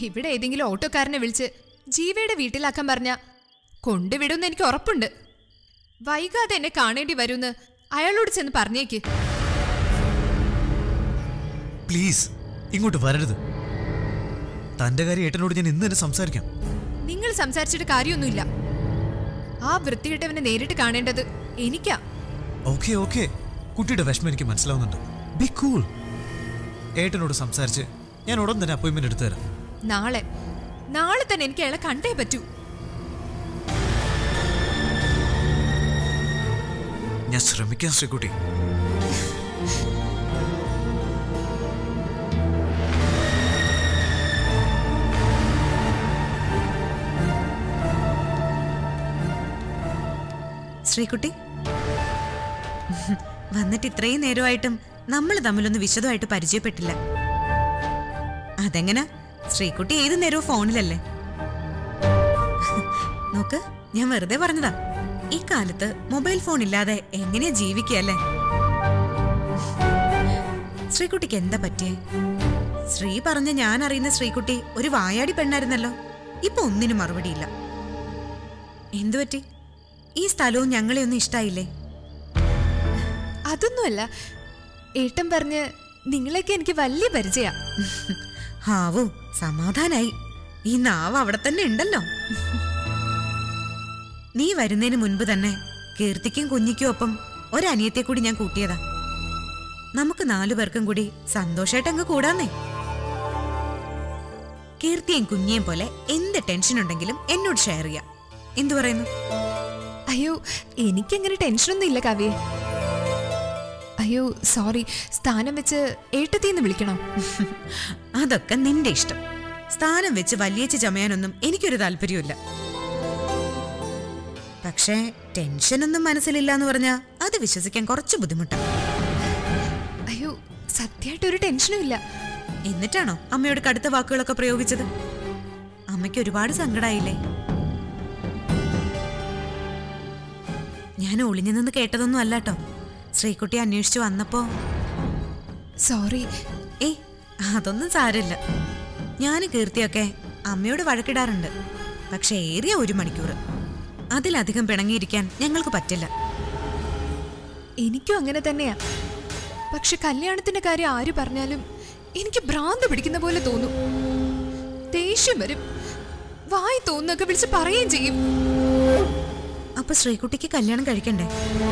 ഇവിടെ ഏതെങ്കിലും ഓട്ടോക്കാരനെ വിളിച്ച് ജീവയുടെ വീട്ടിലാക്കാൻ പറഞ്ഞ കൊണ്ടുവിടുമെന്ന് എനിക്ക് ഉറപ്പുണ്ട് വൈകാതെ എന്നെ കാണേണ്ടി വരുമെന്ന് അയാളോട് ചെന്ന് പറഞ്ഞേക്ക് പ്ലീസ് ഇങ്ങോട്ട് വരരുത് തന്റെ കാര്യം ഏട്ടനോട് ഞാൻ ഇന്ന് തന്നെ സംസാരിക്കാം നിങ്ങൾ സംസാരിച്ചിട്ട് കാര്യമൊന്നുമില്ല ആ വൃത്തികെട്ടവനെ നേരിട്ട് കാണേണ്ടത് എനിക്കാ ഓക്കെ ഓക്കെ കുട്ടിയുടെ വിഷമം എനിക്ക് മനസ്സിലാവുന്നുണ്ട് ബി കൂൾ ഏട്ടനോട് സംസാരിച്ച് ഞാൻ ഉടൻ തന്നെ അപ്പോയിന്റ്മെന്റ് എടുത്തു തരാം നാളെ നാളെ തന്നെ എനിക്ക് അയാളെ കണ്ടേ പറ്റൂ ഞാൻ ശ്രമിക്കാം ശ്രീകുട്ടി ശ്രീകുട്ടി വന്നിട്ട് ഇത്രയും നേരമായിട്ടും നമ്മൾ തമ്മിലൊന്ന് വിശദമായിട്ട് പരിചയപ്പെട്ടില്ല അതെങ്ങനെ ശ്രീകുട്ടി ഏത് നേരവും ഫോണിലല്ലേ നോക്ക് ഞാൻ വെറുതെ പറഞ്ഞതാ ഈ കാലത്ത് മൊബൈൽ ഫോൺ ഇല്ലാതെ എങ്ങനെയാ ജീവിക്കല്ലേ ശ്രീകുട്ടിക്ക് എന്താ പറ്റിയേ ശ്രീ പറഞ്ഞ ഞാൻ അറിയുന്ന ശ്രീകുട്ടി ഒരു വായാടി പെണ്ണായിരുന്നല്ലോ ഇപ്പൊ ഒന്നിനും മറുപടിയില്ല എന്തു പറ്റി ഈ സ്ഥലവും ഞങ്ങളെ ഒന്നും ഇഷ്ടായില്ലേ അതൊന്നുമല്ല ഏട്ടൻ പറഞ്ഞ് നിങ്ങളെയൊക്കെ എനിക്ക് വലിയ പരിചയാ ഹാവു സമാധാനായി ഈ നാവ് അവിടെ തന്നെ ഉണ്ടല്ലോ നീ വരുന്നതിന് മുൻപ് തന്നെ കീർത്തിക്കും കുഞ്ഞിക്കും ഒപ്പം ഒരനിയത്തെ കൂടി ഞാൻ കൂട്ടിയതാ നമുക്ക് നാലു പേർക്കും കൂടി സന്തോഷായിട്ട് അങ്ങ് കൂടാന്നേ കീർത്തിയും കുഞ്ഞിയും പോലെ എന്ത് ടെൻഷൻ ഉണ്ടെങ്കിലും എന്നോട് ഷെയർ ചെയ്യാം എന്തു പറയുന്നു അയ്യോ എനിക്കങ്ങനെ ടെൻഷനൊന്നും ഇല്ല കാവ്യേ അയ്യോ സോറി സ്ഥാനം വെച്ച് ഏട്ടത്തിന്ന് വിളിക്കണോ അതൊക്കെ നിന്റെ ഇഷ്ടം സ്ഥാനം വെച്ച് വലിയച്ച് ചമയാനൊന്നും എനിക്കൊരു താല്പര്യമില്ല പക്ഷേ ടെൻഷനൊന്നും മനസ്സിലില്ല എന്ന് പറഞ്ഞാ അത് വിശ്വസിക്കാൻ കുറച്ച് ബുദ്ധിമുട്ടാണ് അയ്യോ സത്യമായിട്ട് ഒരു ടെൻഷനും ഇല്ല എന്നിട്ടാണോ അമ്മയോട് കടുത്ത വാക്കുകളൊക്കെ പ്രയോഗിച്ചത് അമ്മയ്ക്ക് ഒരുപാട് സങ്കടായില്ലേ ഞാൻ ഒളിഞ്ഞു നിന്ന് കേട്ടതൊന്നും അല്ലാട്ടോ ശ്രീകുട്ടി അന്വേഷിച്ചു വന്നപ്പോ സോറി ഏയ് അതൊന്നും സാരമില്ല ഞാൻ കീർത്തിയൊക്കെ അമ്മയോട് വഴക്കിടാറുണ്ട് പക്ഷെ ഏറിയ ഒരു മണിക്കൂർ അതിലധികം പിണങ്ങിയിരിക്കാൻ ഞങ്ങൾക്ക് പറ്റില്ല എനിക്കും അങ്ങനെ തന്നെയാ പക്ഷെ കല്യാണത്തിന്റെ കാര്യം ആര് പറഞ്ഞാലും എനിക്ക് ഭ്രാന്ത് പിടിക്കുന്ന പോലെ തോന്നും ദേഷ്യം വരും വായി തോന്നൊക്കെ വിളിച്ച് പറയുകയും ചെയ്യും അപ്പൊ ശ്രീകുട്ടിക്ക് കല്യാണം കഴിക്കണ്ടേ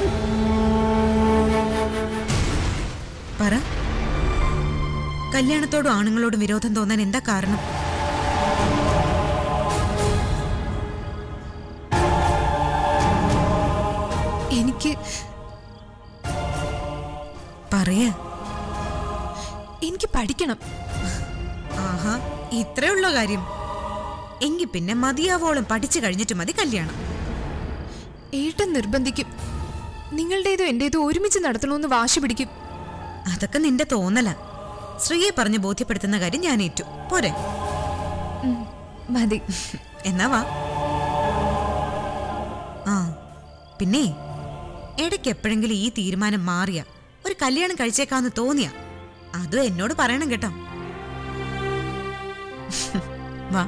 പറ കല്യാണത്തോടും ആണുങ്ങളോടും വിരോധം തോന്നാൻ എന്താ കാരണം എനിക്ക് പറയ എനിക്ക് പഠിക്കണം ആഹാ ഇത്രയുള്ള കാര്യം എങ്കി പിന്നെ മതിയാവോളം പഠിച്ചു കഴിഞ്ഞിട്ട് മതി കല്യാണം ഏട്ടൻ നിർബന്ധിക്കും നിങ്ങളുടേതോ എന്റേതോ ഒരുമിച്ച് നടത്തണമെന്ന് വാശി പിടിക്കും അതൊക്കെ നിന്റെ തോന്നല ശ്രീയെ പറഞ്ഞ് ബോധ്യപ്പെടുത്തുന്ന കാര്യം ഞാൻ ഏറ്റു പോരെ ഉം, മതി എന്നാ വാ ആ പിന്നെ ഇടയ്ക്ക് എപ്പോഴെങ്കിലും ഈ തീരുമാനം മാറിയ ഒരു കല്യാണം കഴിച്ചേക്കാന്ന് തോന്നിയ അതും എന്നോട് പറയണം കേട്ടോ വാ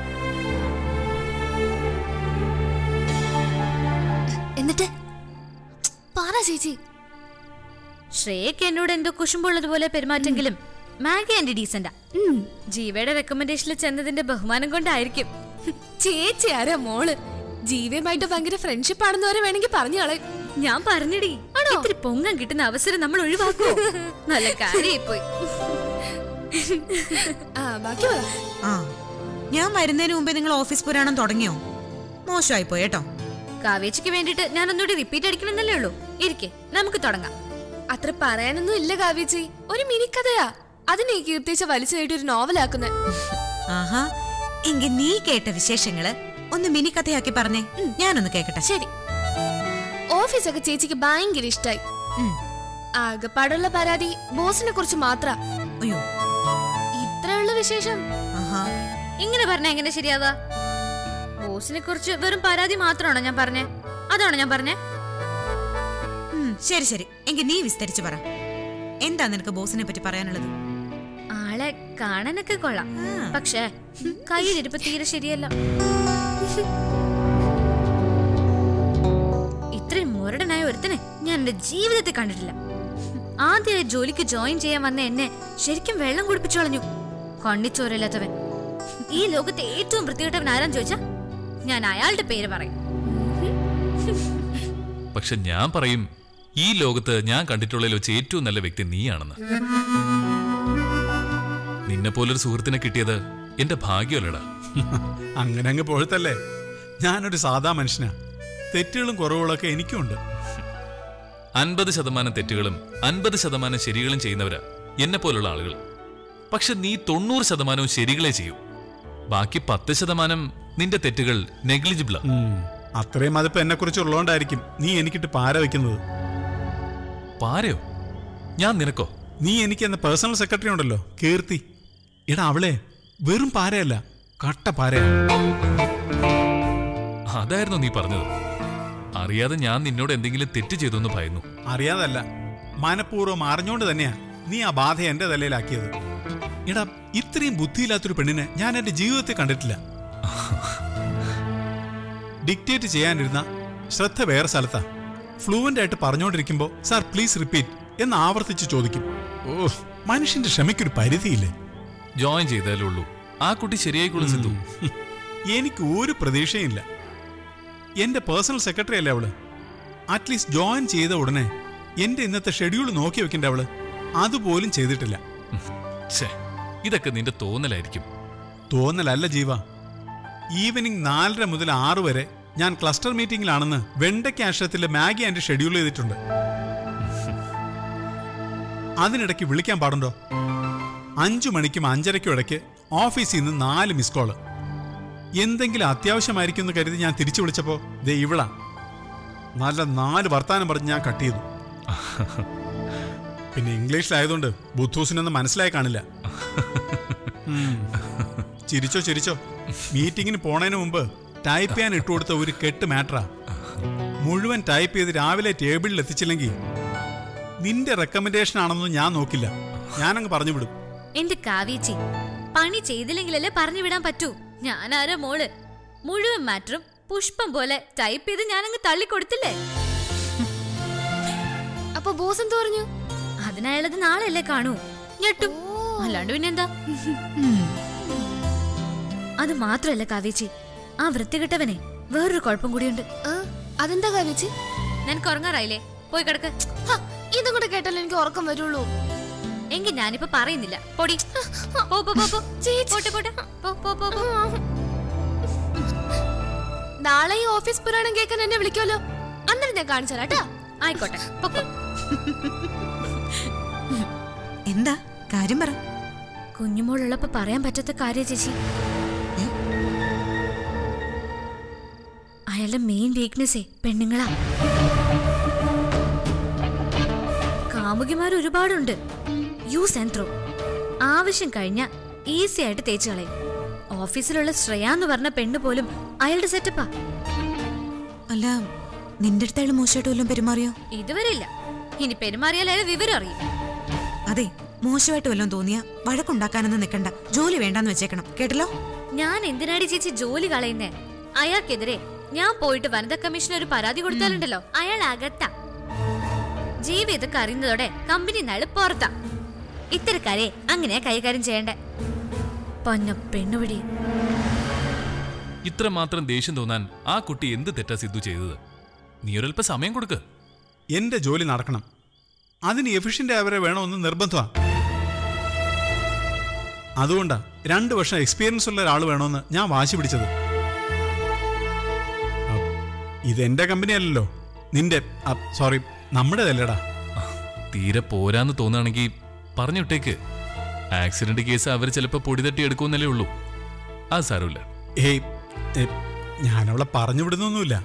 എന്നിട്ട് പറ ചേച്ചി ശ്രേയക്ക് എന്നോട് എന്തോ കുശുമ്പുള്ളതുപോലെ പെരുമാറ്റെങ്കിലും മാഗി ആൻഡ് ഡീസന്റാ ജീവയുടെ റെക്കമെൻഡേഷനിൽ ചെന്നതിന്റെ ബഹുമാനം കൊണ്ടായിരിക്കും ചേച്ചി ആരാ മോള് ജീവയുമായിട്ട് ഭയങ്കര ഫ്രണ്ട്ഷിപ്പ് ആണെന്ന് വരെ വേണമെങ്കിൽ പറഞ്ഞാളെ ഞാൻ പറഞ്ഞടി ഇത്തിരി പൊങ്ങാൻ കിട്ടുന്ന അവസരം നമ്മൾ ഒഴിവാക്കോ നല്ല കാര്യമായി ആ ബാക്കി പറ ആ ഞാൻ വരുന്നതിന് മുമ്പേ നിങ്ങൾ ഓഫീസ് പുരാണം തുടങ്ങിയോ മോശമായി പോയേട്ടോ കാവേച്ചിക്ക് വേണ്ടിട്ട് ഞാൻ ഒന്നുകൂടി റിപ്പീറ്റ് അടിക്കണമെന്നല്ലേ ഉള്ളൂ ഇരിക്കെ നമുക്ക് തുടങ്ങാം അത്ര പറയാനൊന്നും ഇല്ല കാവ്യച്ചി ഒരു മിനി കഥയാ അതിനെ കീർത്തിച്ച വലിച്ചു നീട്ടി ഒരു നോവലാക്കുന്നത് ആഹാ എങ്കിൽ നീ കേട്ട വിശേഷങ്ങള് ഒന്ന് മിനി കഥയാക്കി പറഞ്ഞേ ഞാനൊന്ന് കേക്കട്ടെ ശരി ഓഫീസൊക്കെ ചേച്ചിക്ക് ഭയങ്കര ഇഷ്ടായി ഉം. ആകെപ്പാടുള്ള പരാതി ബോസിനെ കുറിച്ച് മാത്ര അയ്യോ ഇത്രയുള്ള വിശേഷം ആഹാ ഇങ്ങനെ പറഞ്ഞ എങ്ങനെ ശരിയാവാ ബോസിനെ കുറിച്ച് വെറും പരാതി മാത്രമാണോ ഞാൻ പറഞ്ഞേ അതാണോ ഞാൻ പറഞ്ഞേ ഉം, ശരി ശരി എങ്കിൽ നീ വിസ്തരിച്ച് പറ എന്താ നിനക്ക് ബോസിനെ പറ്റി പറയാനുള്ളത് ആളെ കാണാനൊക്കെ കൊള്ളാം പക്ഷേ കയ്യിലിരിപ്പ് തീരെ ശരിയല്ല ഇത്രയും മുരടനായ ഒരുത്തനെ ഞാൻ എന്റെ ജീവിതത്തിൽ കണ്ടിട്ടില്ല ആദ്യമായി ജോലിക്ക് ജോയിൻ ചെയ്യാൻ വന്ന എന്നെ ശരിക്കും വെള്ളം കുടിപ്പിച്ചു കളഞ്ഞു കണ്ണിച്ചോരില്ലാത്തവൻ ഈ ലോകത്തെ ഏറ്റവും വൃത്തികെട്ടവൻ ആരാന്ന് ചോദിച്ചാ ഞാൻ അയാളുടെ പേര് പറയും പക്ഷെ ഞാൻ പറയും ഈ ലോകത്ത് ഞാൻ കണ്ടിട്ടുള്ളതിൽ വെച്ച് ഏറ്റവും നല്ല വ്യക്തി നീയാണെന്ന് നിന്നെ പോലൊരു സുഹൃത്തിനെ കിട്ടിയത് എന്റെ ഭാഗ്യമല്ലടാ അങ്ങനെ അങ്ങ് പൊഴുത്തല്ലേ ഞാനൊരു സാധാ മനുഷ്യനാ തെറ്റുകളും കുറവുകളൊക്കെ എനിക്കുണ്ട് അൻപത് ശതമാനം തെറ്റുകളും അൻപത് ശതമാനം ശരികളും ചെയ്യുന്നവരാ എന്നെ പോലുള്ള ആളുകൾ പക്ഷെ നീ തൊണ്ണൂറ് ശതമാനവും ശരികളെ ചെയ്യൂ ബാക്കി പത്ത് ശതമാനം നിന്റെ തെറ്റുകൾ നെഗ്ലിജിബിളാ ഉം. അത്രയും അതിപ്പോ എന്നെ കുറിച്ച് ഉള്ളതുകൊണ്ടായിരിക്കും നീ എനിക്കിട്ട് പാര വെക്കുന്നത് പാരയോ ഞാൻ നിനക്കോ നീ എനിക്ക് എന്ന പേഴ്സണൽ സെക്രട്ടറി ഉണ്ടല്ലോ കീർത്തി എടാ അവളെ വെറും പാരയല്ല കട്ട പാരയാ അതായിരുന്നു നീ പറഞ്ഞത് അറിയാതെ ഞാൻ നിന്നോട് എന്തെങ്കിലും തെറ്റ് ചെയ്തു എന്ന് ഭയന്നു അറിയാതല്ല മനഃപൂർവ്വം അറിഞ്ഞോണ്ട് തന്നെയാ നീ ആ ബാധ എന്റെ തലയിലാക്കിയത് എടാ ഇത്രയും ബുദ്ധിയില്ലാത്തൊരു പെണ്ണിനെ ഞാൻ എന്റെ ജീവിതത്തിൽ കണ്ടിട്ടില്ല ഡിക്റ്റേറ്റ് ചെയ്യാനിരുന്ന ശ്രദ്ധ വേറെ സ്ഥലത്താ ഫ്ലുവന്റ് ആയിട്ട് പറഞ്ഞുകൊണ്ടിരിക്കുമ്പോ സാർ പ്ലീസ് റിപ്പീറ്റ് എന്ന് ആവർത്തിച്ച് ചോദിക്കും ഓ മനുഷ്യന്റെ ക്ഷമയ്ക്കൊരു പരിധിയില്ലേ ജോയിൻ ചെയ്താലേ ഉള്ളൂ ആ കുട്ടി ശരിയായിക്കോളും സിദ്ധു എനിക്ക് ഒരു പ്രതീക്ഷയില്ല എന്റെ പേഴ്സണൽ സെക്രട്ടറി അല്ലേ അവള് അറ്റ്ലീസ്റ്റ് ജോയിൻ ചെയ്ത ഉടനെ എന്റെ ഇന്നത്തെ ഷെഡ്യൂൾ നോക്കി വെക്കണ്ട അവള് അതുപോലും ചെയ്തിട്ടില്ല ഛേ ഇതൊക്കെ നിന്റെ തോന്നലായിരിക്കും തോന്നലല്ല ജീവ ഈവനിങ് നാലര മുതൽ ആറ് വരെ ഞാൻ ക്ലസ്റ്റർ മീറ്റിംഗിലാണെന്ന് വെണ്ടയ്ക്ക് ആശ്രയത്തിലെ മാഗി ആൻഡ് ഷെഡ്യൂൾ ചെയ്തിട്ടുണ്ട് അതിനിടയ്ക്ക് വിളിക്കാൻ പാടുണ്ടോ അഞ്ചു മണിക്കും അഞ്ചരയ്ക്കും ഇടയ്ക്ക് ഓഫീസിൽ നിന്ന് നാല് മിസ് കോള് എന്തെങ്കിലും അത്യാവശ്യമായിരിക്കും എന്ന് കരുതി ഞാൻ തിരിച്ചു വിളിച്ചപ്പോ ദേ ഇവിള നല്ല നാല് വർത്താനം പറഞ്ഞ് ഞാൻ കട്ട് ചെയ്തു പിന്നെ ഇംഗ്ലീഷിലായതുകൊണ്ട് ബുദ്ധൂസിനൊന്നും മനസ്സിലായി കാണില്ല ഉം. ചിരിച്ചോ ചിരിച്ചോ മീറ്റിങ്ങിന് പോണതിന് മുമ്പ് ടൈപ്പ് ചെയ്യാൻ ഇട്ടുകൊടുത്ത ഒരു കെട്ട് മാറ്ററാ മുഴുവൻ ടൈപ്പ് ചെയ്ത് രാവിലെ ടേബിളിൽ എത്തിച്ചില്ലെങ്കിൽ നിന്റെ റെക്കമെൻഡേഷൻ ആണെന്നൊന്നും ഞാൻ നോക്കില്ല ഞാനങ്ങ് പറഞ്ഞു വിടും എന്റെ കാവീച്ചി പണി ചെയ്തില്ലെങ്കിലല്ലേ പറഞ്ഞു വിടാൻ പറ്റൂ ഞാനാരാ മോള് മുഴുവൻ മാറ്ററും പുഷ്പം പോലെ ടൈപ്പ് ചെയ്ത് ഞാനങ്ങ് തള്ളിക്കൊടുത്തില്ലേ അപ്പൊ ബോസ് എന്ത് പറഞ്ഞു അതിനയാളത് നാളെയല്ലേ കാണൂ ഞെട്ടും അല്ലാണ്ട് പിന്നെന്താ അത് മാത്രല്ല കാവേച്ചി ആ വൃത്തികെട്ടവനെ വേറൊരു കുഴപ്പം കൂടിയുണ്ട് ആ, അതെന്താ കാവിച്ച് നിനക്ക് ഉറങ്ങാറായില്ലേ പോയി കിടക്ക് ഇതും കൂടെ കേട്ടാലേ എനിക്ക് ഉറക്കം വരുള്ളൂ എങ്കിൽ ഞാനിപ്പോ പറയുന്നില്ല പൊടി പോ പോ പോ പോ പോട്ടെ പോട്ടെ പോ പോ പോ പോ നാളെ ഈ ഓഫീസ് പുരാണം കേൾക്കാൻ എന്നെ വിളിക്കുമല്ലോ അന്നേരം ഞാൻ കാണിച്ചു തരാം കേട്ടാ ആയിക്കോട്ടെ പൊക്കോ എന്താ കാര്യം പറ കുഞ്ഞുമോളുള്ളപ്പോ പറയാൻ പറ്റാത്ത കാര്യ ചേച്ചി അയാളുടെ മെയിൻ വീക്ക്നെസ്സേ പെണ്ണുങ്ങളാ കാമുകിമാർ ഒരുപാടുണ്ട് യൂസ് ആൻഡ് ത്രോ ആവശ്യം കഴിഞ്ഞ ഈസി ആയിട്ട് തേച്ച് കളയും ഓഫീസിലുള്ള ശ്രേയ എന്ന് പറഞ്ഞ പെണ്ണ് പോലും അയാളുടെ സെറ്റപ്പാ അല്ല നിന്റെ അടുത്ത് അയാൾ മോശമായിട്ട് വല്ലതും പെരുമാറിയോ ഇതുവരെ ഇല്ല ഇനി പെരുമാറിയാൽ അയാൾ വിവരം അറിയും അതെ മോശമായിട്ട് വല്ലതും തോന്നിയ വഴക്കുണ്ടാക്കാനൊന്നും നിൽക്കണ്ട ജോലി വേണ്ടാന്ന് വെച്ചേക്കണം കേട്ടല്ലോ ഞാൻ എന്തിനാടി ചേച്ചി ജോലി കളയുന്നേ അയാൾക്കെതിരെ ഞാൻ പോയിട്ട് വനിതാ കമ്മീഷന് ഒരു പരാതി കൊടുത്താലുണ്ടല്ലോ അയാൾ അകത്താ ജീവി ഇതൊക്കെ അറിയുന്നതോടെ കമ്പനി നള് പുറത്താ ഇത്തരക്കാരെ അങ്ങനെയാ കൈകാര്യം ചെയ്യണ്ടേ പൊന്ന പെണ്ണുപിടി ഇത്രമാത്രം ദേഷ്യം തോന്നാൻ ആ കുട്ടി എന്ത് തെറ്റാ സിദ്ധു ചെയ്തത് നീ ഒരല്പ സമയം കൊടുക്ക് എന്റെ ജോലി നടക്കണം അതിന് എഫിഷ്യന്റ് അവരെ വേണമെന്ന് നിർബന്ധമാണ് അതുകൊണ്ടാ രണ്ടു വർഷം എക്സ്പീരിയൻസ് ഉള്ള ഒരാൾ വേണമെന്ന് ഞാൻ വാശി പിടിച്ചത് അ, ഇതെന്റെ കമ്പനി അല്ലല്ലോ നിന്റെ സോറി നമ്മുടേതല്ലടാ തീരെ പോരാന്ന് തോന്നുകയാണെങ്കിൽ പറഞ്ഞു വിട്ടേക്ക് ആക്സിഡന്റ് കേസ് അവർ ചിലപ്പോൾ പൊടി തട്ടി എടുക്കുമെന്നല്ലേ ഉള്ളൂ അത് സാരമില്ല ഏയ് ഏ, ഞാനവളെ പറഞ്ഞു വിടുന്നൊന്നുമില്ല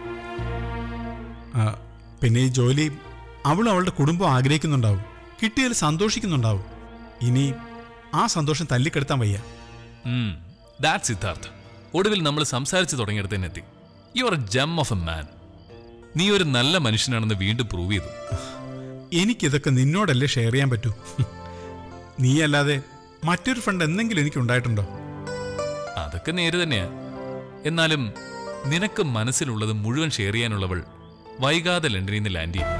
ആ, പിന്നെ ഈ ജോലി അവളും അവളുടെ കുടുംബം ആഗ്രഹിക്കുന്നുണ്ടാവും കിട്ടിയാൽ സന്തോഷിക്കുന്നുണ്ടാവും ഇനി ആ സന്തോഷം തല്ലിക്കെടുത്താൻ വയ്യ ദാറ്റ് സിദ്ധാർത്ഥ് ഒടുവിൽ നമ്മൾ സംസാരിച്ചു തുടങ്ങിയിടത്ത് തന്നെ എത്തി you are gem of a man നീ ഒരു നല്ല മനുഷ്യനാണെന്ന് വീണ്ടും പ്രൂവ് ചെയ്തു എനിക്കിതൊക്കെ നിന്നോടല്ലേ ഷെയർ ചെയ്യാൻ പറ്റൂ നീയല്ലാതെ മറ്റൊരു ഫ്രണ്ട് എന്തെങ്കിലും എനിക്ക് ഉണ്ടായിട്ടുണ്ടോ അതൊക്കെ നേര് തന്നെയാ എന്നാലും നിനക്ക് മനസ്സിലുള്ളത് മുഴുവൻ ഷെയർ ചെയ്യാനുള്ളവൾ വൈകാതെ ലണ്ടനിൽ നിന്ന് ലാൻഡ് ചെയ്യും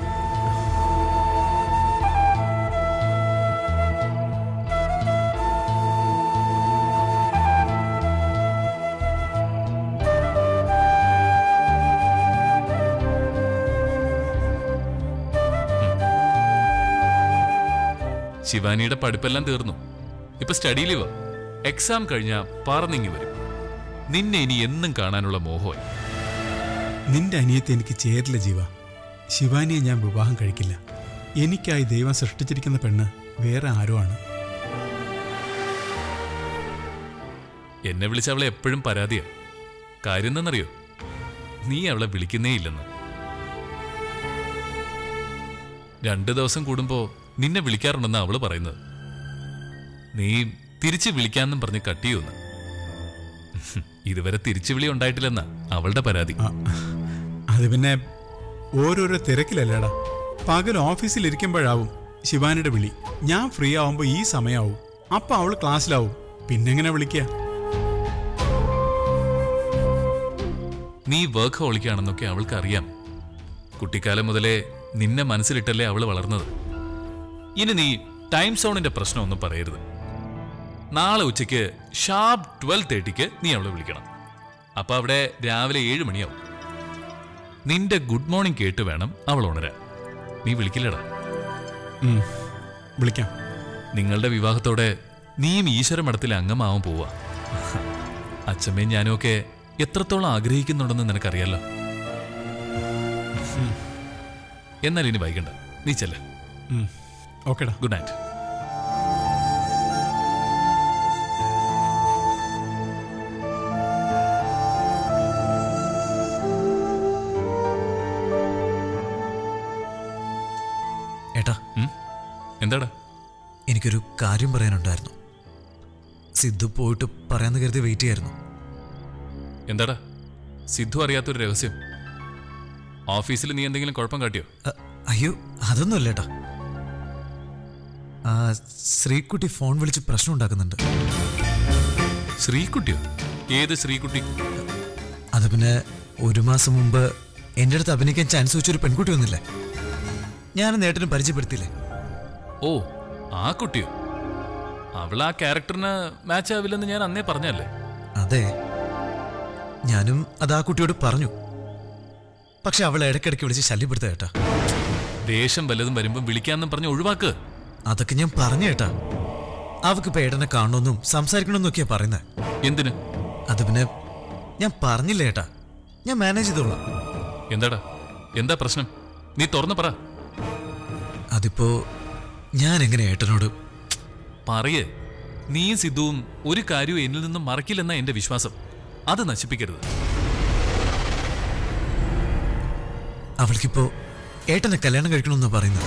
ശിവാനിയുടെ പഠിപ്പെല്ലാം തീർന്നു ഇപ്പൊ സ്റ്റഡി ലീവ് എക്സാം കഴിഞ്ഞാ പറന്നിങ്ങി വരും നിന്നെ ഇനി എന്നും കാണാനുള്ള മോഹമായി നിന്റെ അനിയത്തെ എനിക്ക് ചേരില്ല ജീവ ശിവാനിയെ ഞാൻ വിവാഹം കഴിക്കില്ല എനിക്കായി ദൈവം സൃഷ്ടിച്ചിരിക്കുന്ന പെണ്ണ് വേറെ ആരോ ആണ് എന്നെ വിളിച്ച അവളെ എപ്പോഴും പരാതിയാ കാര്യം എന്തെന്നറിയോ നീ അവളെ വിളിക്കുന്നേ ഇല്ലെന്ന് രണ്ടു ദിവസം കൂടുമ്പോ നിന്നെ വിളിക്കാറുണ്ടെന്ന് അവള് പറയുന്നത് നീ തിരിച്ചു വിളിക്കാന്നും പറഞ്ഞ് കട്ട് ചെയ്യുമെന്ന് ഇതുവരെ തിരിച്ചു വിളി ഉണ്ടായിട്ടില്ലെന്നാ അവളുടെ പരാതി ആ, അത് പിന്നെ ഓരോരോ തിരക്കിലല്ലേടാ പകൽ ഓഫീസിൽ ഇരിക്കുമ്പോഴാവും ശിവാനിയുടെ വിളി ഞാൻ ഫ്രീ ആവുമ്പോൾ ഈ സമയമാവും അപ്പൊ അവൾ ക്ലാസ്സിലാവും പിന്നെങ്ങനെ വിളിക്കുക നീ വർക്ക് ഹോളിക്കാണെന്നൊക്കെ അവൾക്ക് അറിയാം കുട്ടിക്കാലം മുതലേ നിന്നെ മനസ്സിലിട്ടല്ലേ അവള് വളർന്നത് ഇനി നീ ടൈം സോണിന്റെ പ്രശ്നമൊന്നും പറയരുത് നാളെ ഉച്ചയ്ക്ക് ഷാർപ്പ് ട്വൽവ് തേർട്ടിക്ക് നീ അവളെ വിളിക്കണം അപ്പൊ അവിടെ രാവിലെ ഏഴ് മണിയാവും നിന്റെ ഗുഡ് മോർണിംഗ് കേട്ട് വേണം അവൾ ഉണരാൻ നീ വിളിക്കില്ലടാ ഉം, വിളിക്കാം നിങ്ങളുടെ വിവാഹത്തോടെ നീയും ഈശ്വര മഠത്തിലെ അംഗമാവാൻ പോവാ അച്ഛമ്മയും ഞാനും ഒക്കെ എത്രത്തോളം ആഗ്രഹിക്കുന്നുണ്ടെന്ന് നിനക്കറിയാലോ എന്നാൽ ഇനി വൈകണ്ട നീ ചെല്ല ഉം, ഓക്കെടാ ഗുഡ് നൈറ്റ് ഏട്ടാ ഉം? എന്താടാ എനിക്കൊരു കാര്യം പറയാനുണ്ടായിരുന്നു സിദ്ധു പോയിട്ട് പറയാന്ന് കരുതി വെയിറ്റ് ചെയ്യായിരുന്നു എന്താടാ സിദ്ധു അറിയാത്തൊരു രഹസ്യം ഓഫീസിൽ നീ എന്തെങ്കിലും കുഴപ്പം കാട്ടിയോ അ- അയ്യോ അതൊന്നുമല്ല ഏട്ടാ ആ ശ്രീക്കുട്ടി ഫോൺ വിളിച്ച് പ്രശ്നം ഉണ്ടാക്കുന്നുണ്ട് ശ്രീകുട്ടിയോ ഏത് ശ്രീകുട്ടി അത് പിന്നെ ഒരു മാസം മുമ്പ് എൻ്റെ അടുത്ത് അഭിനയിക്കാൻ ചാൻസ് വെച്ചൊരു പെൺകുട്ടി വന്നില്ലേ ഞാൻ നേട്ടന് പരിചയപ്പെടുത്തിയില്ലേ ഓ ആ കുട്ടിയോ അവൾ ആ ക്യാരക്ടറിന് മാച്ച് ആവില്ലെന്ന് ഞാൻ അന്നേ പറഞ്ഞല്ലേ അതെ ഞാനും അത് ആ കുട്ടിയോട് പറഞ്ഞു പക്ഷെ അവൾ ഇടയ്ക്കിടയ്ക്ക് വിളിച്ച് ശല്യപ്പെടുത്ത ഏട്ടാ ദേഷ്യം വല്ലതും വരുമ്പം വിളിക്കാന്നും പറഞ്ഞ് ഒഴിവാക്ക് അതൊക്കെ ഞാൻ പറഞ്ഞു ഏട്ടാ അവക്ക് പേടനെ കാണണമെന്നും സംസാരിക്കണമെന്നും ഒക്കെയാ പറയുന്നത് എന്തിന് അത് പിന്നെ ഞാൻ പറഞ്ഞില്ല ഏട്ടാ ഞാൻ മാനേജ് ചെയ്തോളാം എന്താടാ എന്താ പ്രശ്നം നീ തുറന്നു പറ അതിപ്പോ ഞാൻ എങ്ങനെ ഏട്ടനോട് പറയേ നീയും സിദ്ധുവും ഒരു കാര്യവും എന്നിൽ നിന്നും മറക്കില്ലെന്ന എന്റെ വിശ്വാസം അത് നശിപ്പിക്കരുത് അവൾക്കിപ്പോ ഏട്ടനെ കല്യാണം കഴിക്കണമെന്നാ പറയുന്നത്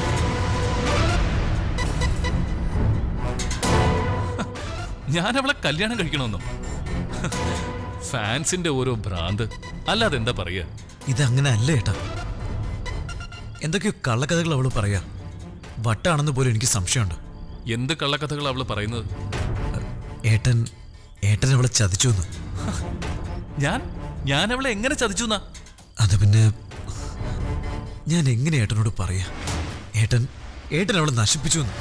ഞാൻ അവളെ കല്യാണം കഴിക്കണമെന്നോ ഫാൻസിന്റെ ഓരോ ഭ്രാന്ത് അല്ലാതെ എന്താ പറയാ ഇതങ്ങനെ അല്ല ഏട്ടാ എന്തൊക്കെയോ കള്ളക്കഥകൾ അവള് പറയാ വട്ടാണെന്ന് പോലും എനിക്ക് സംശയമുണ്ട് എന്ത് കള്ളക്കഥകൾ അവള് പറയുന്നത് ഏട്ടൻ ഏട്ടൻ അവളെ ചതിച്ചു എന്ന് ഞാൻ ഞാൻ അവളെ എങ്ങനെ ചതിച്ചു എന്നാ അത് പിന്നെ ഞാൻ എങ്ങനെ ഏട്ടനോട് പറയാ ഏട്ടൻ ഏട്ടൻ അവളെ നശിപ്പിച്ചു എന്ന്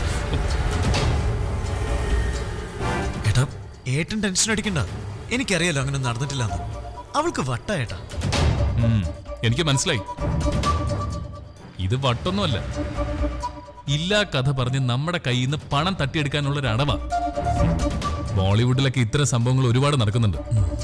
ഏട്ടാ ഏട്ടൻ ടെൻഷൻ അടിക്കണ്ട എനിക്കറിയാലോ അങ്ങനെ നടന്നിട്ടില്ല എന്ന് അവൾക്ക് വട്ട ഏട്ടാ ഉം, എനിക്ക് മനസ്സിലായി ഇത് വട്ടൊന്നുമല്ല ഇല്ലാ കഥ പറഞ്ഞ് നമ്മുടെ കയ്യിൽ നിന്ന് പണം തട്ടിയെടുക്കാനുള്ള ഒരു അടവാ ബോളിവുഡിലൊക്കെ ഇത്തരം സംഭവങ്ങൾ ഒരുപാട് നടക്കുന്നുണ്ട്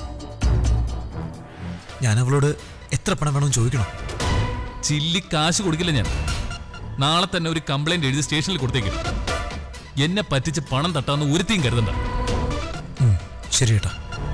ഞാൻ അവളോട് എത്ര പണം വേണമെന്ന് ചോദിക്കണം ചില്ലി കാശ് കൊടുക്കില്ല ഞാൻ നാളെ തന്നെ ഒരു കംപ്ലൈന്റ് എഴുതി സ്റ്റേഷനിൽ കൊടുത്തേക്കും എന്നെ പറ്റിച്ച് പണം തട്ടാന്ന് ഒരുത്തിയും കരുതണ്ട ഉം, ശരി ഏട്ടാ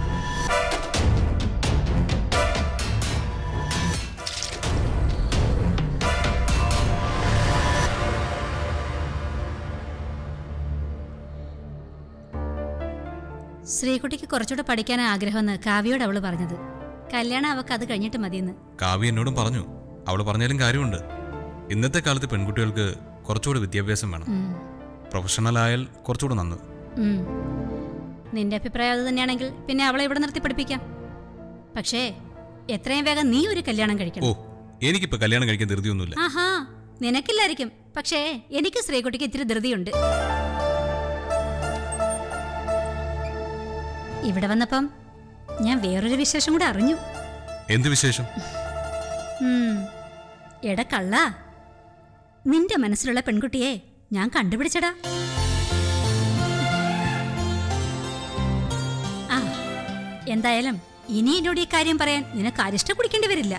ശ്രീകുട്ടിക്ക് കുറച്ചുകൂടെ പഠിക്കാൻ ആഗ്രഹമെന്ന് കാവ്യോട് അവള് പറഞ്ഞത് കല്യാണം അവക്ക് അത് കഴിഞ്ഞിട്ട് മതിയെന്ന് കാവ്യ എന്നോടും പറഞ്ഞു അവൾ പറഞ്ഞാലും കാര്യമുണ്ട് ഇന്നത്തെ കാലത്ത് പെൺകുട്ടികൾക്ക് കുറച്ചുകൂടി വിദ്യാഭ്യാസം വേണം പ്രൊഫഷണൽ ആയാൽ കുറച്ചുകൂടെ നന്ന് ഉം. നിന്റെ അഭിപ്രായം അത് തന്നെയാണെങ്കിൽ പിന്നെ അവളെ ഇവിടെ നിർത്തി പഠിപ്പിക്കാം പക്ഷേ എത്രയും വേഗം നീ ഒരു കല്യാണം ഓ കഴിക്കണം എനിക്കിപ്പോ കല്യാണം കഴിക്കാൻ ധൃതിയൊന്നുമില്ല ആഹാ നിനക്കില്ലായിരിക്കും പക്ഷേ എനിക്ക് ശ്രീകുട്ടിക്ക് ഇത്തിരി ധൃതിയുണ്ട് ഇവിടെ വന്നപ്പം ഞാൻ വേറൊരു വിശേഷം കൂടെ അറിഞ്ഞു എന്ത് വിശേഷം ഉം. എടാ കള്ള നിന്റെ മനസ്സിലുള്ള പെൺകുട്ടിയെ ഞാൻ കണ്ടുപിടിച്ചടാ ആ എന്തായാലും ഇനി എന്നോട് ഈ കാര്യം പറയാൻ നിനക്ക് അരിഷ്ട കുടിക്കേണ്ടി വരില്ല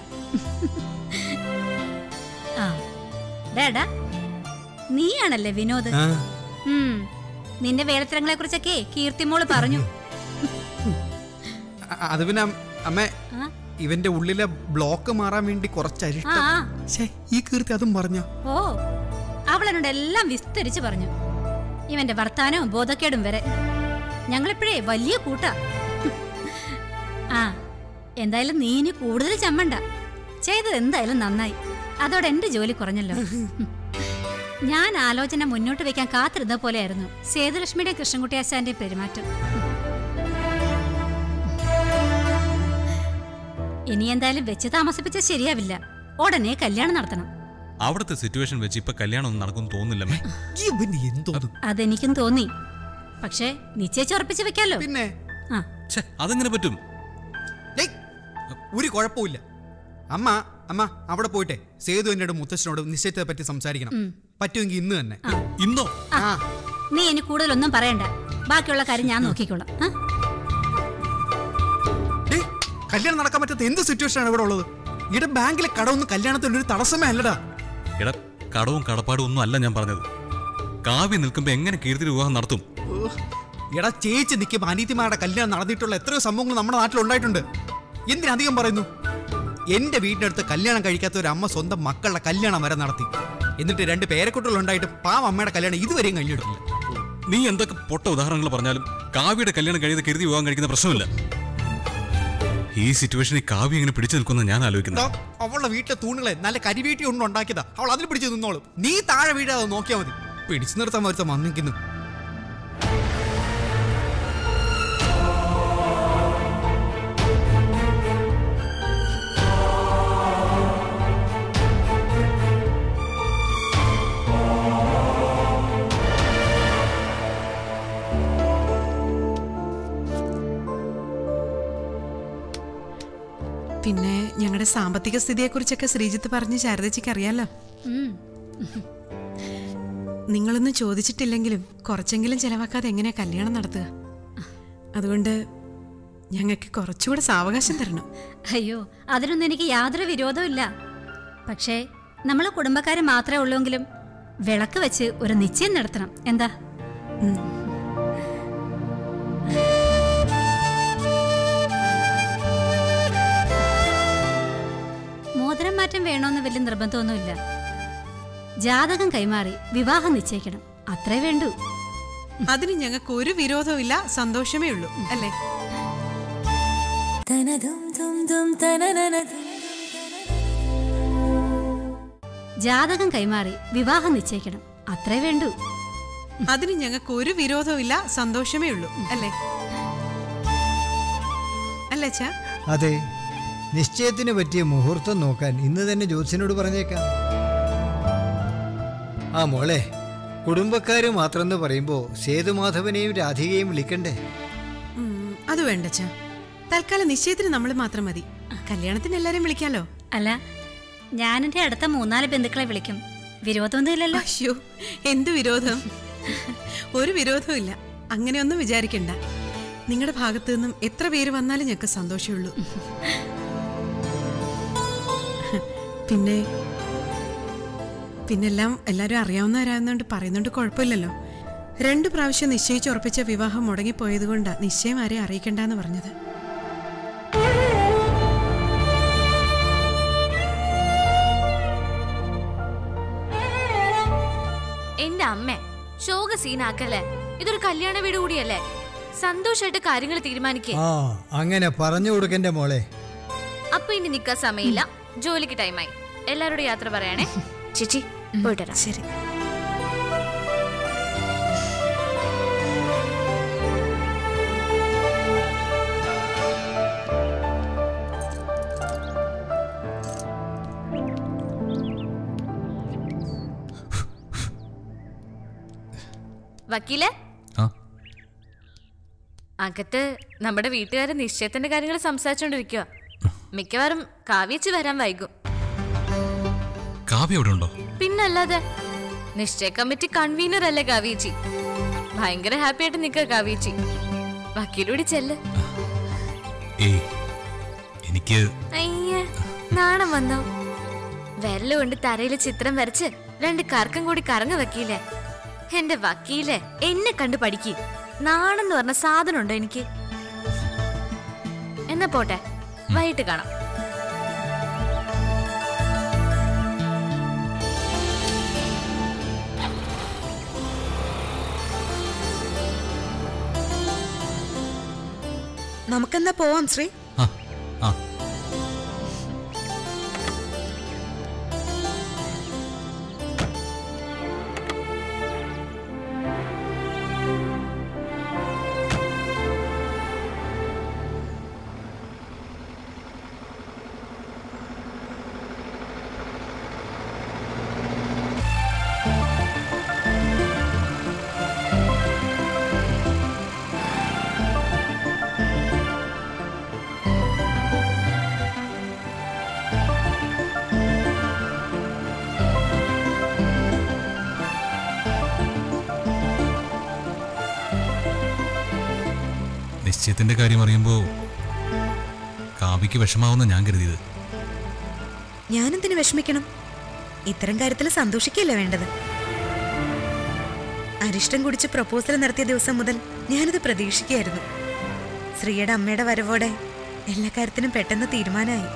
ആ ഡാടാ നീയാണല്ലേ വിനോദ് ഉം. നിന്റെ വേലത്തരങ്ങളെ കുറിച്ചൊക്കെ കീർത്തിമോള് പറഞ്ഞു അ- അത് പിന്നെ അം- അമ്മേ ആ? ഇവന്റെ ഉള്ളിലെ ബ്ലോക്ക് മാറാൻ വേണ്ടി കുറച്ച് ആ അരിഷ്ടം ആ. ശ്ശേ, ഈ കീർത്തി അതും പറഞ്ഞ ഓ അവൾ എന്നോട് എല്ലാം വിസ്തരിച്ച് പറഞ്ഞു ഇവന്റെ വർത്താനവും ബോധക്കേടും വരെ ഞങ്ങളിപ്പോഴേ വലിയ കൂട്ടാ ആ എന്തായാലും നീ ഇനി കൂടുതൽ ചമ്മണ്ട ചെയ്തത് എന്തായാലും നന്നായി അതോടെ എന്റെ ജോലി കുറഞ്ഞല്ലോ ഞാൻ ആലോചന മുന്നോട്ട് വെക്കാൻ കാത്തിരുന്ന പോലെയായിരുന്നു സേതുലക്ഷ്മിയുടെ കൃഷ്ണൻകുട്ടി ആശാന്റെ പെരുമാറ്റം ഇനി എന്തായാലും വെച്ച് താമസിപ്പിച്ച ശരിയാവില്ല ഉടനെ കല്യാണം നടത്തണം അവിടുത്തെ സിറ്റുവേഷൻ വെച്ച് ഇപ്പൊ കല്യാണം ഒന്നും നടക്കും തോന്നുന്നില്ലമ്മേ ഇവന് എന്തോന്നു അതെനിക്കും തോന്നി പക്ഷേ നിശ്ചയിച്ച് ഉറപ്പിച്ച് വെക്കാലോ പിന്നെ ആ ഛെ, അതെങ്ങനെ പറ്റും ഡേയ്, ഒരു കുഴപ്പമില്ല അമ്മ അമ്മ അവിടെ പോയിട്ടെ സേതു എന്നോട് മുത്തച്ഛനോട് നിശ്ചയത്തെ പറ്റി സംസാരിക്കണം പറ്റുമെങ്കിൽ ഇന്ന് തന്നെ ഇന്നോ ആ, നീ ഇനി കൂടുതലൊന്നും പറയണ്ട ബാക്കിയുള്ള കാര്യം ഞാൻ നോക്കിക്കോളാം ആ? ഡേയ്, കല്യാണം നടക്കാൻ പറ്റാത്ത എന്ത് സിറ്റുവേഷൻ ആണ് ഇവിടെ ഉള്ളത് ഇവിടെ ബാങ്കിലെ കടമൊന്നും കല്യാണത്തിന് ഒരു തടസ്സമേ അല്ലടാ എടാ കടവും കടപ്പാടും ഒന്നും അല്ല ഞാൻ പറഞ്ഞത് കാവ്യ നിൽക്കുമ്പോ എങ്ങനെ കീർത്തി വിവാഹം നടത്തും ഓ, എടാ ചേച്ചി നിൽക്കുമ്പോൾ അനീതിമാരുടെ കല്യാണം നടന്നിട്ടുള്ള എത്രയോ സംഭവങ്ങൾ നമ്മുടെ നാട്ടിൽ ഉണ്ടായിട്ടുണ്ട് എന്തിനധികം പറയുന്നു എന്റെ വീടിനടുത്ത് കല്യാണം കഴിക്കാത്ത ഒരു അമ്മ സ്വന്തം മക്കളുടെ കല്യാണം വരെ നടത്തി എന്നിട്ട് രണ്ട് പേരക്കുട്ടികൾ ഉണ്ടായിട്ട് പാവ അമ്മയുടെ കല്യാണം ഇതുവരെയും കഴിഞ്ഞെടുക്കില്ല നീ എന്തൊക്കെ പൊട്ട ഉദാഹരണങ്ങൾ പറഞ്ഞാലും കാവ്യയുടെ കല്യാണം കഴിയുന്ന കീർത്തി വിവാഹം കഴിക്കുന്ന പ്രശ്നമില്ല ഈ സിറ്റുവേഷനിൽ കാവ്യ എങ്ങനെ പിടിച്ചു നിൽക്കുമെന്ന് ഞാൻ ആലോചിക്കുന്നത് അവളുടെ വീട്ടിലെ തൂണുകളെ നല്ല കരിവീട്ടി കൊണ്ട് ഉണ്ടാക്കിയതാ അവൾ അതിൽ പിടിച്ച് നിന്നോളും നീ താഴെ വീടാതെ നോക്കിയാൽ മതി പിടിച്ചു നിർത്താൻ വരുത്ത വന്നിരിക്കുന്നു പിന്നെ ഞങ്ങളുടെ സാമ്പത്തിക സ്ഥിതിയെക്കുറിച്ചൊക്കെ ശ്രീജിത്ത് പറഞ്ഞ് ശാരദച്ചിക്ക് അറിയാലോ ഉം. നിങ്ങളൊന്നും ചോദിച്ചിട്ടില്ലെങ്കിലും കുറച്ചെങ്കിലും ചെലവാക്കാതെ എങ്ങനെയാ കല്യാണം നടത്തുക അതുകൊണ്ട് ഞങ്ങൾക്ക് കുറച്ചുകൂടെ സാവകാശം തരണം അയ്യോ അതിനൊന്നും എനിക്ക് യാതൊരു വിരോധമില്ല പക്ഷേ നമ്മൾ കുടുംബക്കാരെ മാത്രമേ ഉള്ളൂവെങ്കിലും വിളക്ക് വെച്ച് ഒരു നിശ്ചയം നടത്തണം എന്താ ഉം. മോതിരം മാറ്റം വേണമെന്ന് വലിയ നിർബന്ധമൊന്നുമില്ല ജാതകം കൈമാറി വിവാഹം നിശ്ചയിക്കണം അത്രേ വേണ്ടൂ അതിന് ഞങ്ങൾക്ക് ഒരു വിരോധവും ഇല്ല സന്തോഷമേ ഉള്ളൂ അല്ലേ ജാതകം കൈമാറി വിവാഹം നിശ്ചയിക്കണം അത്രേ വേണ്ടൂ അതിന് ഞങ്ങൾക്ക് ഒരു വിരോധവും ഇല്ല സന്തോഷമേ ഉള്ളൂ അല്ലേ അല്ലേ അച്ഛാ അതെ നിശ്ചയത്തിന് പറ്റിയ മുഹൂർത്തം നോക്കാൻ ഇന്ന് തന്നെ ജ്യോത്സ്യനോട് പറഞ്ഞേക്കാം ആ മോളെ കുടുംബക്കാര് മാത്രമെന്ന് പറയുമ്പോൾ സേതുമാധവനെയും രാധികയും വിളിക്കണ്ടേ ഉം, അത് വേണ്ട അച്ഛാ തൽക്കാലം നിശ്ചയത്തിന് നമ്മൾ മാത്രം മതി കല്യാണത്തിന് എല്ലാരും വിളിക്കാലോ അല്ല ഞാൻ എൻ്റെ അടുത്ത മൂന്നാല് ബന്ധുക്കളെ വിളിക്കും വിരോധമൊന്നുമില്ലല്ലോ അയ്യോ എന്ത് വിരോധം ഒരു വിരോധവും ഇല്ല അങ്ങനെയൊന്നും വിചാരിക്കണ്ട നിങ്ങളുടെ ഭാഗത്തു നിന്നും എത്ര പേര് വന്നാലും ഞങ്ങൾക്ക് സന്തോഷമുള്ളൂ പിന്നെ പിന്നെല്ലാം എല്ലാവരും അറിയാവുന്നവരാകുന്നതുകൊണ്ട് പറയുന്നുണ്ട് കുഴപ്പമില്ലല്ലോ രണ്ടു പ്രാവശ്യം നിശ്ചയിച്ച് ഉറപ്പിച്ച വിവാഹം മുടങ്ങിപ്പോയത് കൊണ്ടാണ് നിശ്ചയം ആരെയും അറിയിക്കണ്ടെന്ന് പറഞ്ഞത് എന്റെ അമ്മ ശോക സീനാക്കല്ലേ ഇതൊരു കല്യാണ വീട് കൂടിയല്ലേ സന്തോഷായിട്ട് കാര്യങ്ങൾ തീരുമാനിക്കേ ആ അങ്ങനെ പറഞ്ഞു കൊടുക്കന്റെ മോളെ അപ്പൊ ഇനി നിക്കാൻ സമയമില്ല ജോലിക്ക് ടൈമായി എല്ലാരോടും യാത്ര പറയണേ ചേച്ചി പോയിട്ട് വരാം ശരി വക്കീലെ ആ അകത്ത് നമ്മുടെ വീട്ടുകാരെ നിശ്ചയത്തിന്റെ കാര്യങ്ങൾ സംസാരിച്ചോണ്ടിരിക്കുക മിക്കവാറും കാവ്യച്ച് വരാൻ വൈകും കാവ്യ അവിടെ ഉണ്ടോ പിന്നല്ലാതെ നിശ്ചയ കമ്മിറ്റി കൺവീനർ അല്ലേ കാവ്യേച്ചി ഭയങ്കര ഹാപ്പി ആയിട്ട് നിക്ക കാവ്യേച്ചി വക്കീലൂടി ചെല്ല് ഏയ് എനിക്ക് അയ്യ നാണം വന്നോ വിരല് കൊണ്ട് തറയില് ചിത്രം വരച്ച് രണ്ട് കറക്കം കൂടി കറങ്ങ വക്കീലേ എന്റെ വക്കീലെ എന്നെ കണ്ടു പഠിക്ക് നാണെന്ന് പറഞ്ഞ സാധനം ഉണ്ടോ എനിക്ക് എന്നാ പോട്ടെ വൈകിട്ട് കാണാം നമുക്കെന്നാ പോവാം ശ്രീ ആ ആ നിശ്ചയത്തിന്റെ കാര്യം അറിയുമ്പോ കാവ്യക്ക് വിഷമാവുന്ന ഞാൻ കരുതിയത് ഞാനെന്തിനു വിഷമിക്കണം ഇത്തരം കാര്യത്തിൽ സന്തോഷിക്കല്ലേ വേണ്ടത് അരിഷ്ടം കുടിച്ച് പ്രപ്പോസൽ നടത്തിയ ദിവസം മുതൽ ഞാനിത് പ്രതീക്ഷിക്കുകയായിരുന്നു ശ്രീയുടെ അമ്മയുടെ വരവോടെ എല്ലാ കാര്യത്തിനും പെട്ടെന്ന് തീരുമാനമായി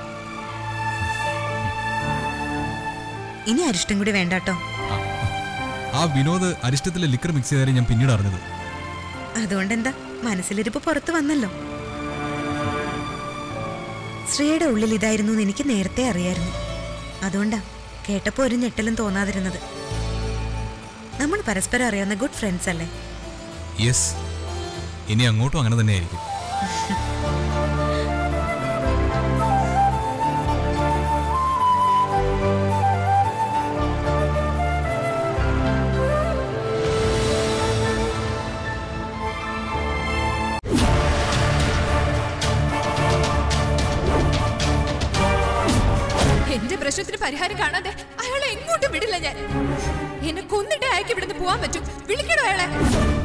ഇനി അരിഷ്ടം കൂടി വേണ്ടാട്ടോ ആ വിനോദ് അരിഷ്ടത്തിലെ ലിക്കർ മിക്സ് ചെയ്ത കാര്യം ഞാൻ പിന്നീട് അറിഞ്ഞത് അതുകൊണ്ടെന്താ മനസ്സിലിരിപ്പ് പുറത്തു വന്നല്ലോ ശ്രീയുടെ ഉള്ളിൽ ഇതായിരുന്നു എന്ന് എനിക്ക് നേരത്തെ അറിയായിരുന്നു അതുകൊണ്ടാ കേട്ടപ്പോ ഒരു ഞെട്ടലും തോന്നാതിരുന്നത് നമ്മൾ പരസ്പരം അറിയാവുന്ന ഗുഡ് ഫ്രണ്ട്സ് അല്ലേ യെസ് ഇനി അങ്ങോട്ടും അങ്ങനെ തന്നെയായിരിക്കും എന്റെ പ്രശ്നത്തിന് പരിഹാരം കാണാതെ അയാളെ എങ്ങോട്ടും വിടില്ല ഞാൻ എന്നെ കൊന്നിട്ട് അയക്ക് ഇവിടുന്ന് പോവാൻ പറ്റും വിളിക്കണോ അയാളെ